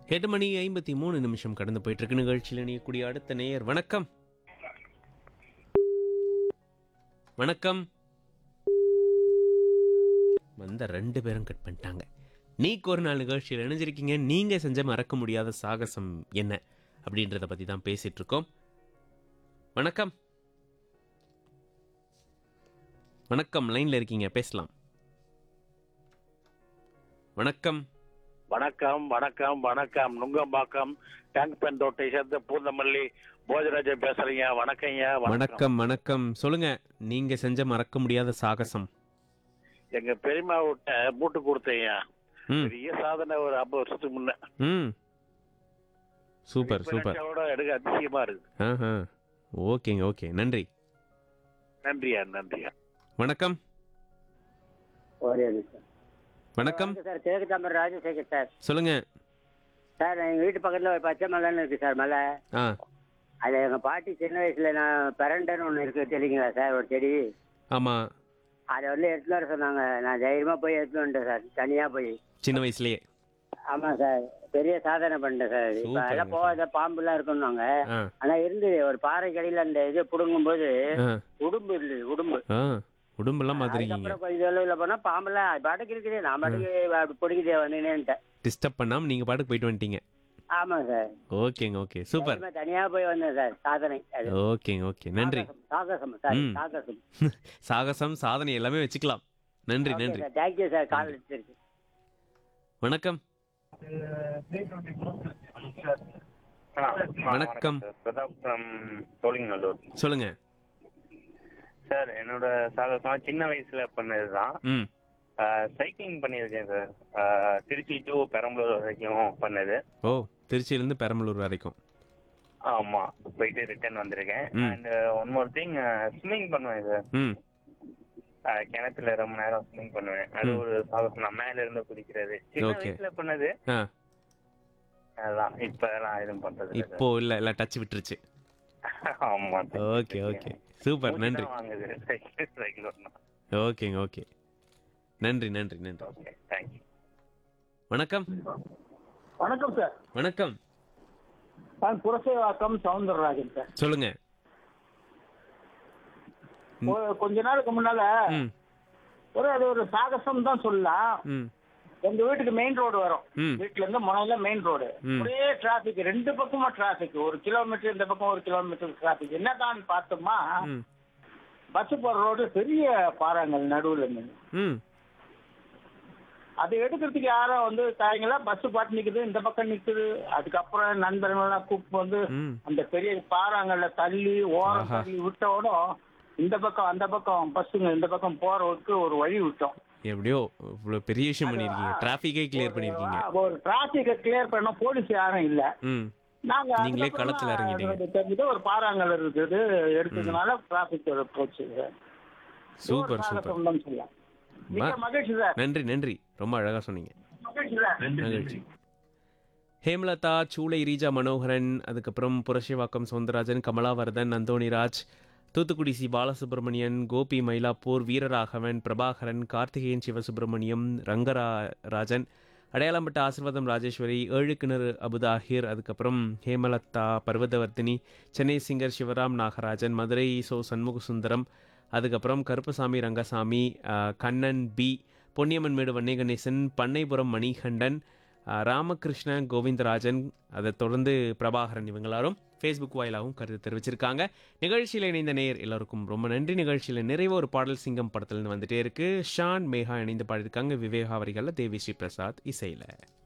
எட்டு மணி ஐம்பத்தி மூணு நிமிஷம் கடந்து போயிட்டு இருக்கு நிகழ்ச்சியில் இணையக்கூடிய அடுத்த நேயர் வணக்கம் வணக்கம் வந்த ரெண்டு பேரும் கட் பண்ணிட்டாங்க நீக்கு ஒரு நாள் நிகழ்ச்சியில் இணைஞ்சிருக்கீங்க நீங்க செஞ்ச மறக்க முடியாத சாகசம் என்ன அப்படின்றத பத்தி தான் பேசிட்டு இருக்கோம் வணக்கம் வணக்கம் லைன்ல இருக்கீங்க பேசலாம் வணக்கம் வணக்கம் வணக்கம் வணக்கம் நுங்கம்பாக்கம் டேங்க் பெண்டோட்டை சேர்ந்த பூந்தமல்லி போஜராஜன் பேசுறீங்க வணக்கங்க வணக்கம் வணக்கம் சொல்லுங்க நீங்க செஞ்ச மறக்க முடியாத சாகசம் எங்க பெரியம்மா விட்ட மூட்டு கொடுத்தீங்க ம் பெரிய சாதனை ஒரு ஐம்பது வருஷத்துக்கு முன்ன ம் சூப்பர் சூப்பர் நினைச்சா கூட எனக்கு அதிசயமா இருக்கு ஆஹா ஓகேங்க ஓகே நன்றி நன்றியா நன்றியா வணக்கம் ஓரியாது சார் வணக்கம் சார் கிழக்கு தாம்பரம் ராஜசேகர் சார் சொல்லுங்க சார் எங்கள் வீட்டு பக்கத்தில் ஒரு பச்சை மலைன்னு இருக்குது சார் மலை ஆ அதில் எங்கள் பாட்டி சின்ன வயசில் நான் பிரண்டன்னு ஒன்று இருக்குது தெரியுங்களா சார் ஒரு செடி ஆமா அதை வந்து எடுத்துன்னு வர சொன்னாங்க நான் தைரியமாக போய் எடுத்துன்னு வந்துட்டேன் சார் தனியாக போய் சின்ன வயசுலயே ஆமாம் சார் பெரிய சாதனை பண்ணிட்டேன் சார் இப்போ சூப்பர்ங்க அதெல்லாம் போகாத பாம்புலாம் இருக்குன்னாங்க ஆ ஆனால் இருந்தது ஒரு பாறை கடியில் அந்த இது பிடுங்கும்போது ஆ உடும்பு இருந்தது உடும்பு ஆ உடம்பெல்லாம் பார்த்துருக்கீங்க அதுக்கப்புறம் கொஞ்சம் தொலைவில் போனால் பாம்பெல்லாம் அது பாட்டுக்கு இருக்குது நான் பாட்டுக்கு அப்படி பிடிக்குதே வந்துனேன்ட்டேன் டிஸ்டர்ப் பண்ணாம நீங்க பாட்டுக்கு போயிட்டு வந்துட்டீங்க ஆமாம் சார் ஓகேங்க ஓகே சூப்பர் தனியாக போய் வந்தேன் சார் சாதனை அது ஓகேங்க ஓகே நன்றி சாகசம் சாரி ம். சாகசம் சாகசம் சாதனை எல்லாமே வச்சுக்கலாம் நன்றி நன்றி தேங்க்யூ சார் கால் எடுத்துருக்கு வணக்கம் வணக்கம். பிரதாப் ஃப்ரம் சோழிங்கநல்லூர் சொல்லுங்க சார் என்னோட சாகசமா சின்ன வயசுல பண்ணதுதான் ம் சைக்கிளிங் பண்ணியிருக்கேன் சார் ஆஹ் திருச்சி டு பெரம்பலூர் வரைக்கும் பண்ணது ஓ திருச்சியிலேருந்து பெரம்பலூர் வரைக்கும் ஆமா போயிட்டு ரிட்டர்ன் வந்திருக்கேன் ம். And one more thing swimming பண்ணுவேன் சார் ம் ஆஹ் கிணத்துல ரொம்ப நேரம் ஸ்விம்மிங் பண்ணுவேன் அது ம். ஒரு சாகசம் நான் மேல இருந்து குதிக்கிறது சின்ன Okay. வயசுல பண்ணது ஆ அதான் இப்ப நான் எதுவும் பண்றது இல்ல இப்போ இல்ல இல்ல டச் விட்டுருச்சு sir. ஆமா ஓகே ஓகே சூப்பர் நன்றி வாங்குது சைக்கிள் சைக்கிள் ஓட்டணும் ஓகேங்க ஓகே நன்றி நன்றி நன்றி ஓகே தேங்க்யூ வணக்கம் வணக்கம் சார் வணக்கம் நான் புரசைவாக்கம் சவுந்தரராஜன் சார் சொல்லுங்க ம். ஒரு கொஞ்ச நாளுக்கு முன்னால ம் ஒரு அது ஒரு சாகசம் தான் சொல்லலாம் ம் எங்க வீட்டுக்கு மெயின் ரோடு வரும் ம் வீட்டுல இருந்து முனையில மெயின் ரோடு ம். ஒரே டிராபிக் ரெண்டு பக்கமும் டிராபிக் ஒரு கிலோமீட்டர் இந்த பக்கம் ஒரு கிலோமீட்டர் டிராபிக் என்னதான் பார்த்தோமா ம் பஸ் போற ரோடு பெரிய பாறாங்கல் நடுவுல இருந்து ம் அது எடுக்கிறதுக்கு யாரும் வந்து தாயங்களா பஸ் பாட்டு நிக்குது இந்த பக்கம் நிக்குது அதுக்கப்புறம் நண்பர்கள்லாம் கூப்பிட்டு வந்து ம் அந்த பெரிய பாறாங்கல்ல தள்ளி ஓரம் ஆஹா. தள்ளி விட்டோட இந்த பக்கம் அந்த பக்கம் பஸ்ஸுங்க இந்த பக்கம் போறதுக்கு ஒரு வழி விட்டோம் எப்படியோ இவ்வளோ பெரிய விஷயம் பண்ணியிருக்கீங்க டிராஃபிக்கே கிளியர் பண்ணியிருக்கீங்க ஒரு டிராபிக்கை கிளியர் பண்ண போலீஸ் யாரும் இல்ல ம் நாங்க நீங்களே அதுக்கப்புறமா களத்துல இறங்கிட்டீங்க. அது தெரிஞ்சது ஒரு பாறாங்கல் இருக்குது எடுத்ததுனால டிராபிக் போச்சு சார். இது ஒரு சூப்பர் சூப்பர் சாகசம் தான் சொல்லலாம் மிக்க மகிழ்ச்சி சார் நன்றி நன்றி ரொம்ப அழகா சொன்னீங்க மகிழ்ச்சி சார் மகிழ்ச்சி ஹேமலதா சூளை ரீஜா மனோகரன் அதுக்கப்புறம் புரஷிவாக்கம் சவுந்தரராஜன் கமலாவர்தன் நந்தோணிராஜ் தூத்துக்குடி சி பாலசுப்ரமணியன் கோபி மயிலாப்பூர் வீரராகவன் பிரபாகரன் கார்த்திகேயன் சிவசுப்பிரமணியம் ரங்கரா ராஜன் அடையாளம்பட்ட ஆசிர்வாதம் ராஜேஸ்வரி ஏழு கிணறு அபுதாஹிர் அதுக்கப்புறம் ஹேமலதா பர்வதவர்த்தினி சென்னை சிங்கர் சிவராம் நாகராஜன் மதுரை சோ சண்முகசுந்தரம் அதுக்கப்புறம் கருப்பசாமி ரங்கசாமி ஆஹ், கண்ணன் பி பொன்னியம்மன் மேடு வன்னி கணேசன் பண்ணைபுரம் மணிகண்டன் ஆஹ், ராமகிருஷ்ணன் கோவிந்தராஜன் அதைத் தொடர்ந்து பிரபாகரன் இவங்க எல்லாரும் ஃபேஸ்புக் வாயிலாகவும் கருத்து தெரிவிச்சிருக்காங்க நிகழ்ச்சியில் இணைந்த நேயர் எல்லாருக்கும் ரொம்ப நன்றி நிகழ்ச்சியில் நிறைய ஒரு பாடல் சிங்கம் படத்துலேருந்து வந்துட்டே இருக்கு ஷான் மேகா இணைந்து பாடியிருக்காங்க விவேகா வரிகளில் தேவி ஸ்ரீ பிரசாத் இசையில்